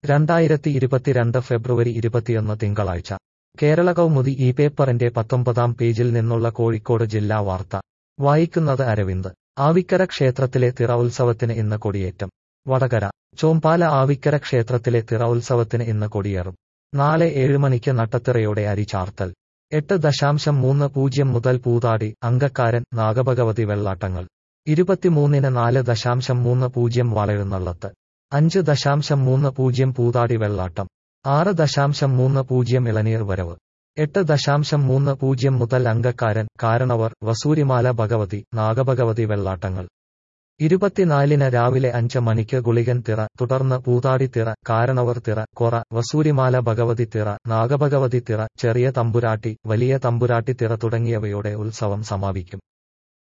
രണ്ടായിരത്തി ഇരുപത്തിരണ്ട് ഫെബ്രുവരി ഇരുപത്തിയൊന്ന് തിങ്കളാഴ്ച കേരള കൗമുദി ഈ പേപ്പറിന്റെ പത്തൊമ്പതാം പേജിൽ നിന്നുള്ള കോഴിക്കോട് ജില്ലാ വാർത്ത വായിക്കുന്നത് അരവിന്ദ് ആവിക്കര ക്ഷേത്രത്തിലെ തിറ ഉത്സവത്തിന് ഇന്ന് കൊടിയേറ്റം വടകര ചോമ്പാല ആവിക്കര ക്ഷേത്രത്തിലെ തിറ ഉത്സവത്തിന് ഇന്ന് കൊടിയേറും നാളെ ഏഴുമണിക്ക് നട്ടത്തിറയോടെ അരി ചാർത്തൽ എട്ട് ദശാംശം മൂന്ന് പൂജ്യം മുതൽ പൂതാടി അങ്കക്കാരൻ നാഗഭഗവതി വെള്ളാട്ടങ്ങൾ ഇരുപത്തിമൂന്നിന് നാല് ദശാംശം മൂന്ന് പൂജ്യം വളഴുന്നള്ളത്ത് അഞ്ച് ദശാംശം മൂന്ന് പൂജ്യം പൂതാടി വെള്ളാട്ടം ആറ് ദശാംശം മൂന്ന് പൂജ്യം ഇളനീർ വരവ് എട്ട് ദശാംശം മൂന്ന് പൂജ്യം മുതൽ അങ്കക്കാരൻ കാരണവർ വസൂരിമാല ഭഗവതി നാഗഭഗവതി വെള്ളാട്ടങ്ങൾ ഇരുപത്തിനാലിന് രാവിലെ അഞ്ച് മണിക്ക് ഗുളികൻ തിറ തുടർന്ന് പൂതാടി തിറ കാരണവർ തിറ കൊറ വസൂരിമാല ഭഗവതി തിറ നാഗഭഗവതി തിറ ചെറിയ തമ്പുരാട്ടി വലിയ തമ്പുരാട്ടി തിറ തുടങ്ങിയവയോടെ ഉത്സവം സമാപിക്കും